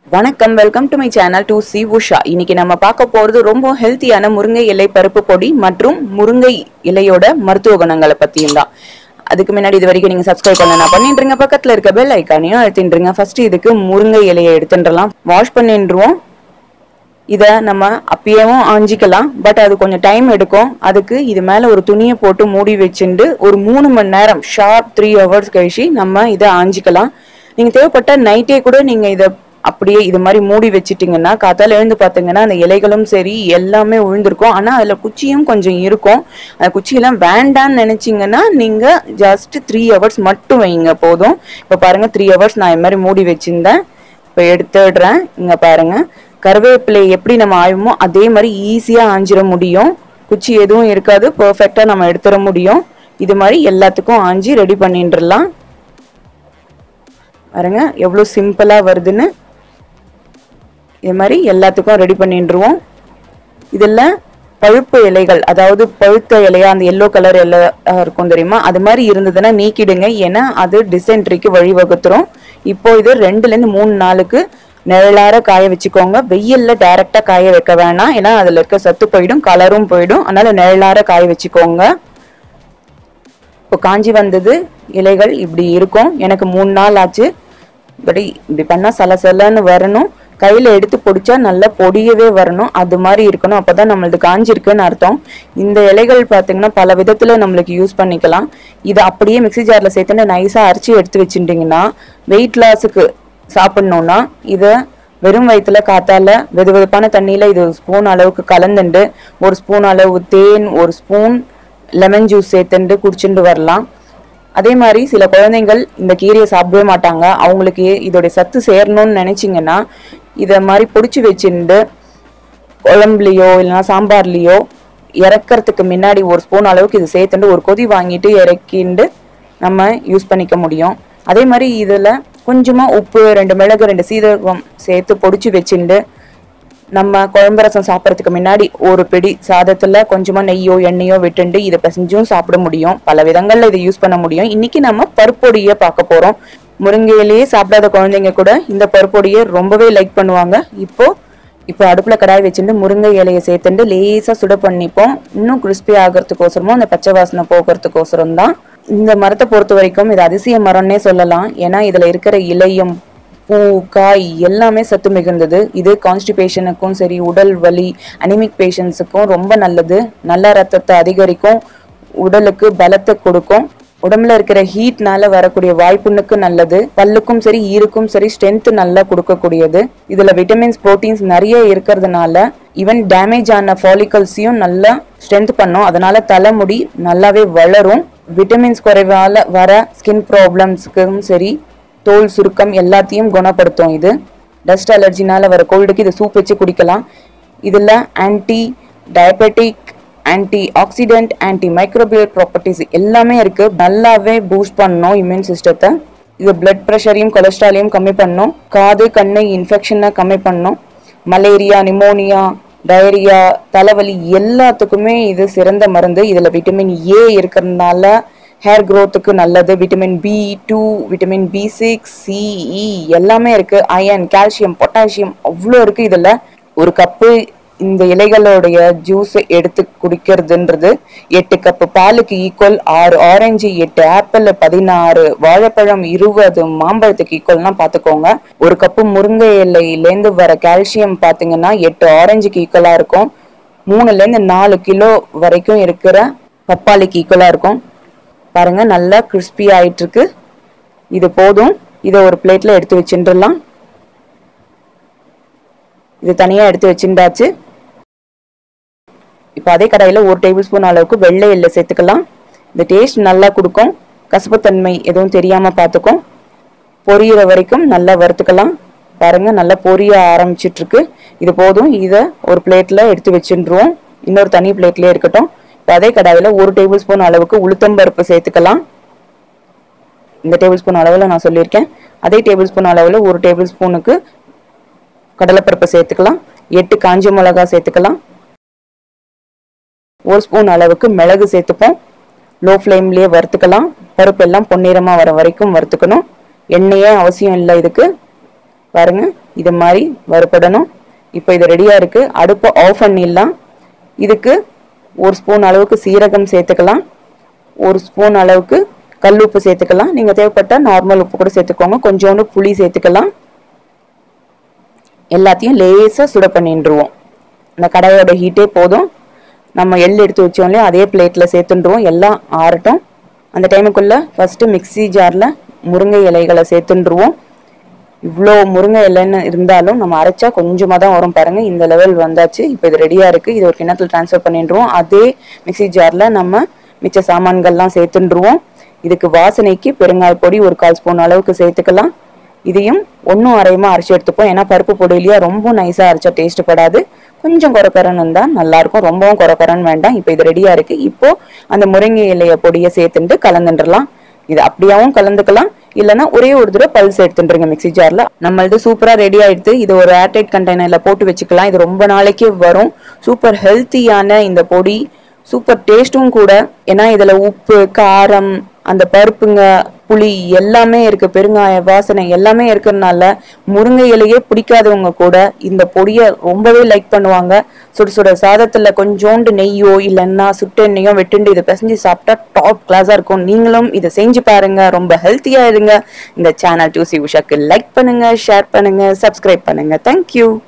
வணக்கம் welcome to my channel two C Usha இன்னைக்கு நம்ம பார்க்க போறது ரொம்ப ஹெல்த்தியான முருங்கை இலை பருப்பு பொடி மற்றும் முருங்கை இலையோட மருத்துவ குணங்களை பத்தியும் தான் அதுக்கு முன்னாடி இது வரைக்கும் நீங்க சப்ஸ்கிரைப் பண்ணலாம் பண்ணிட்டுருங்க பக்கத்துல இருக்க பெல் ஐக்கானையும் அழுத்திட்டுருங்க ஃபர்ஸ்ட் இதுக்கு முருங்கை இலையை எடுத்துட்டுலாம் வாஷ் பண்ணிட்டுருவோம் இதை நம்ம அப்பயேவும் ஆஞ்சிக்கலாம் பட் அது கொஞ்சம் டைம் எடுக்கும் அதுக்கு இது மேலே ஒரு துணியை போட்டு மூடி வச்சுட்டு ஒரு மூணு மணி நேரம் ஷார்ப் த்ரீ ஹவர்ஸ் கழிச்சு நம்ம இதை ஆஞ்சிக்கலாம் நீங்கள் தேவைப்பட்ட நைட்டே கூட நீங்கள் இதை அப்படியே இது மாதிரி மூடி வச்சிட்டிங்கன்னா காத்தால எழுந்து பார்த்தீங்கன்னா அந்த இலைகளும் சரி எல்லாமே விழுந்திருக்கும் ஆனால் அதில் குச்சியும் கொஞ்சம் இருக்கும் அந்த குச்சியெல்லாம் வேண்டான்னு நினச்சிங்கன்னா நீங்கள் ஜஸ்ட் த்ரீ ஹவர்ஸ் மட்டும் வைங்க போதும் இப்போ பாருங்கள் த்ரீ ஹவர்ஸ் நான் இது மாதிரி மூடி வச்சுருந்தேன் இப்போ எடுத்துடுறேன் இங்கே பாருங்க கருவேப்பிலை எப்படி நம்ம ஆயுமோ அதே மாதிரி ஈஸியாக ஆஞ்சிட முடியும் குச்சி எதுவும் இருக்காது பர்ஃபெக்டாக நம்ம எடுத்துட முடியும் இது மாதிரி எல்லாத்துக்கும் ஆஞ்சி ரெடி பண்ணிட்டுலாம் பாருங்க எவ்வளோ சிம்பிளாக வருதுன்னு இது மாதிரி எல்லாத்துக்கும் ரெடி பண்ணிட்டுருவோம் இதில் பழுப்பு இலைகள் அதாவது பழுத்த இலையா அந்த எல்லோ கலர் இலை அஹ், இருக்கும் தெரியுமா அது மாதிரி இருந்ததுன்னா நீக்கிடுங்க ஏன்னா அது டிசென்ட்ரிக்கு வழிவகுத்துரும் இப்போ இது ரெண்டுலேருந்து மூணு நாளுக்கு நிழலார காய வச்சுக்கோங்க வெயில்ல டைரக்டா காய வைக்க வேணாம் ஏன்னா அதுல இருக்க சத்து போயிடும் கலரும் போயிடும் அதனால நிழலார காய வச்சுக்கோங்க இப்போ காஞ்சி வந்தது இலைகள் இப்படி இருக்கும் எனக்கு மூணு நாள் ஆச்சு இப்படி இப்படி பண்ணா சலசலன்னு வரணும் கையில எடுத்து பொடிச்சா நல்லா பொடியவே வரணும் அது மாதிரி இருக்கணும் அப்பதான் நம்மளுக்கு காஞ்சிருக்குன்னு அர்த்தம் இந்த இலைகள் பாத்தீங்கன்னா பல விதத்துல நம்மளுக்கு யூஸ் பண்ணிக்கலாம் இதை அப்படியே மிக்ஸி ஜார்ல சேர்த்துன்னு நைஸா அரைச்சி எடுத்து வச்சுட்டிங்கன்னா வெயிட் லாஸுக்கு சாப்பிடணும்னா இதை வெறும் வயிற்றுல காத்தால வெது வெதுப்பான தண்ணியில இது ஒரு ஸ்பூன் அளவுக்கு கலந்துண்டு ஒரு ஸ்பூன் அளவு தேன் ஒரு ஸ்பூன் லெமன் ஜூஸ் சேர்த்துண்டு குடிச்சுட்டு வரலாம் அதே மாதிரி சில குழந்தைங்கள் இந்த கீரையை சாப்பிடவே மாட்டாங்க அவங்களுக்கு இதோடைய சத்து சேரணும்னு நினைச்சிங்கன்னா இதை மாதிரி பொடிச்சு வச்சுட்டு குழம்புலையோ இல்லைன்னா சாம்பார்லேயோ இறக்கறதுக்கு முன்னாடி ஒரு ஸ்பூன் அளவுக்கு இது சேர்த்துட்டு ஒரு கொதி வாங்கிட்டு இறக்கிண்டு நம்ம யூஸ் பண்ணிக்க முடியும் அதே மாதிரி இதில் கொஞ்சமாக உப்பு ரெண்டு மிளகு ரெண்டு சீரகம் சேர்த்து பொடிச்சு வச்சுண்டு நம்ம குழம்பு ரசம் சாப்பிட்றதுக்கு முன்னாடி ஒரு பிடி சாதத்தில் கொஞ்சமாக நெய்யோ எண்ணெயோ விட்டுண்டு இதை பிசைஞ்சும் சாப்பிட முடியும் பல விதங்களில் இதை யூஸ் பண்ண முடியும் இன்னைக்கு நம்ம பருப்பொடியை பார்க்க போகிறோம் முருங்கையிலேயே சாப்பிடாத குழந்தைங்க கூட இந்த பருப்பொடியை ரொம்பவே லைக் பண்ணுவாங்க இப்போ இப்போ அடுப்பில் கடாய் வச்சுட்டு முருங்கை இலையை சேர்த்துட்டு லேசாக சுட பண்ணிப்போம் இன்னும் கிறிஸ்பி ஆகிறதுக்கோசரமும் அந்த பச்சை வாசனை போக்குறதுக்கோசரம் தான் இந்த மரத்தை பொறுத்த வரைக்கும் இது அதிசய மரம்னே சொல்லலாம் ஏன்னா இதில் இருக்கிற இலையும் பூ காய் எல்லாமே சத்து மிகுந்தது இது கான்ஸ்டிபேஷனுக்கும் சரி உடல் வலி அனிமிக் பேஷண்ட்ஸுக்கும் ரொம்ப நல்லது நல்ல ரத்தத்தை அதிகரிக்கும் உடலுக்கு பலத்தை கொடுக்கும் உடம்புல இருக்கிற ஹீட்னால வரக்கூடிய வாய்ப்புண்ணுக்கு நல்லது பல்லுக்கும் சரி ஈருக்கும் சரி ஸ்ட்ரென்த் நல்லா கொடுக்கக்கூடியது இதுல விட்டமின்ஸ் புரோட்டீன்ஸ் நிறைய இருக்கிறதுனால ஈவன் டேமேஜ் ஆன ஃபாலிகல்ஸையும் நல்லா ஸ்ட்ரென்த் பண்ணும் அதனால தலைமுடி நல்லாவே வளரும் விட்டமின்ஸ் குறைவால வர ஸ்கின் ப்ராப்ளம்ஸ்க்கும் சரி தோல் சுருக்கம் எல்லாத்தையும் குணப்படுத்தும் இது டஸ்ட் அலர்ஜினால வர கோல்டுக்கு இதை சூப் வச்சு குடிக்கலாம் இதில் anti diabetic anti oxidant anti microbial properties எல்லாமே இருக்கு நல்லாவே பூஸ்ட் பண்ணும் இம்யூன் சிஸ்டத்தை இது பிளட் ப்ரெஷரையும் கொலஸ்ட்ராலையும் கம்மி பண்ணும் காது கண்ணு இன்ஃபெக்ஷனை கம்மி பண்ணும் மலேரியா நிமோனியா டயரியா தலைவலி எல்லாத்துக்குமே இது சிறந்த மருந்து இதில் விட்டமின் ஏ இருக்கிறதுனால ஹேர் க்கு நல்லது vitamin B two vitamin B six C E எல்லாமே இருக்கு அயன் கால்சியம் பொட்டாசியம் அவ்வளோ இருக்கு இதில் ஒரு கப்பு இந்த இலைகளோடைய ஜூஸ் எடுத்து குடிக்கிறதுன்றது எட்டு கப்பு பாலுக்கு ஈக்குவல் ஆறு ஆரஞ்சு எட்டு ஆப்பிள் பதினாறு வாழைப்பழம் இருபது மாம்பழத்துக்கு ஈக்குவல்னா பார்த்துக்கோங்க ஒரு கப்பு முருங்கை இலையிலேருந்து வர கால்சியம் பார்த்தீங்கன்னா எட்டு ஆரஞ்சுக்கு ஈக்குவலாக இருக்கும் மூணுலேருந்து நாலு கிலோ வரைக்கும் இருக்கிற பப்பாளிக்கு ஈக்குவலாக இருக்கும் பாருங்க நல்லா கிறிஸ்பி ஆயிட்டு இருக்கு இது போதும் இதை ஒரு பிளேட்ல எடுத்து வச்சுட்டுலாம் இது தனியா எடுத்து வச்சுட்டாச்சு இப்போ அதே கடாயில் ஒரு டேபிள் ஸ்பூன் அளவுக்கு வெள்ளை எள்ளு சேர்த்துக்கலாம் இந்த டேஸ்ட் நல்லா கொடுக்கும் கசப்புத்தன்மை எதுவும் தெரியாம பார்த்துக்கும் பொரியிற வரைக்கும் நல்லா வறுத்துக்கலாம் பாருங்க நல்லா பொரிய ஆரம்பிச்சிட்டு இருக்கு இது போதும் இதை ஒரு பிளேட்ல எடுத்து வச்சுருவோம் இன்னொரு தனி பிளேட்லயே இருக்கட்டும் இப்போ அதே கடாயில் ஒரு டேபிள் ஸ்பூன் அளவுக்கு உளுத்தம்பருப்பு சேர்த்துக்கலாம் இந்த டேபிள் ஸ்பூன் அளவில் நான் சொல்லியிருக்கேன் அதே டேபிள் ஸ்பூன் அளவில் ஒரு டேபிள் ஸ்பூனுக்கு கடலைப்பருப்பு சேர்த்துக்கலாம் எட்டு காஞ்ச மிளகா சேர்த்துக்கலாம் ஒரு ஸ்பூன் அளவுக்கு மிளகு சேர்த்துப்போம் லோ ஃப்ளேம்லேயே வறுத்துக்கலாம் பருப்பு எல்லாம் பொன்னிறமாக வர வரைக்கும் வறுத்துக்கணும் எண்ணெயே அவசியம் இல்லை இதுக்கு பாருங்க இது மாதிரி வறுபடணும் இப்போ இது ரெடியாக இருக்குது அடுப்பை ஆஃப் பண்ணிடலாம் இதுக்கு ஒரு ஸ்பூன் அளவுக்கு சீரகம் சேர்த்துக்கலாம் ஒரு ஸ்பூன் அளவுக்கு கல் உப்பு சேர்த்துக்கலாம் நீங்கள் தேவைப்பட்டால் நார்மல் உப்பு கூட சேர்த்துக்கோங்க கொஞ்சோண்டு புளி சேர்த்துக்கலாம் எல்லாத்தையும் லேசாக சுட பண்ணிட்டுருவோம் இந்த கடாயோட ஹீட்டே போதும் நம்ம எள் எடுத்து வச்சோம் இல்லையா அதே பிளேட்டில் சேர்த்துட்டுருவோம் எல்லாம் ஆறட்டும் அந்த டைமுக்குள்ளே ஃபஸ்ட்டு மிக்ஸி ஜாரில் முருங்கை இலைகளை சேர்த்துட்டுருவோம் இவ்வளோ முருங்கை இலைன்னு இருந்தாலும் நம்ம அரைச்சா கொஞ்சமாக தான் வரும் பாருங்க இந்த லெவல் வந்தாச்சு இப்போ இது ரெடியாக இருக்குது இது ஒரு கிணத்துல ட்ரான்ஸ்ஃபர் பண்ணிட்டுருவோம் அதே மிக்ஸி ஜாரில் நம்ம மிச்ச சாமான்கள்லாம் சேர்த்துட்டுருவோம் இதுக்கு வாசனைக்கு பெருங்காய பொடி ஒரு கால் ஸ்பூன் அளவுக்கு சேர்த்துக்கலாம் இதையும் ஒன்றும் அரையமாக அரைச்சி எடுத்துப்போம் ஏன்னா பருப்பு பொடியிலேயே ரொம்ப நைஸாக அரைச்சா டேஸ்ட் படாது கொஞ்சம் குறக்கரன்னு இருந்தால் நல்லாயிருக்கும் ரொம்பவும் குறக்கரன்னு வேண்டாம் இப்போ இது ரெடியாக இருக்குது இப்போ அந்த முருங்கை இலைய பொடியை சேர்த்துட்டு கலந்துடலாம் இது அப்படியாவும் கலந்துக்கலாம் இல்லைன்னா ஒரே ஒரு தடவை பல்ஸ் எடுத்துட்டுருங்க மிக்ஸி ஜாரில் நம்மளது சூப்பராக ரெடி ஆயிடுது இது ஒரு ஏர்டைட் கண்டெய்னரில் போட்டு வச்சுக்கலாம் இது ரொம்ப நாளைக்கு வரும் சூப்பர் ஹெல்த்தியான இந்த பொடி சூப்பர் டேஸ்ட்டும் கூட ஏன்னா இதுல உப்பு காரம் அந்த பருப்புங்க புளி எல்லாமே இருக்கு பெருங்காய வாசனை எல்லாமே இருக்கிறதுனால முருங்கை இலையே பிடிக்காதவங்க கூட இந்த பொடியை ரொம்பவே லைக் பண்ணுவாங்க சுட சுட சாதத்துல கொஞ்சோண்டு நெய்யோ இல்லைன்னா சுட்ட எண்ணெயோ வெட்டுண்டு இதை பிசைஞ்சு சாப்பிட்டா டாப் கிளாஸா இருக்கும் நீங்களும் இதை செஞ்சு பாருங்க ரொம்ப ஹெல்த்தியா இருங்க இந்த சேனல் டூசி உஷாக்கு லைக் பண்ணுங்க ஷேர் பண்ணுங்க சப்ஸ்கிரைப் பண்ணுங்க தேங்க்யூ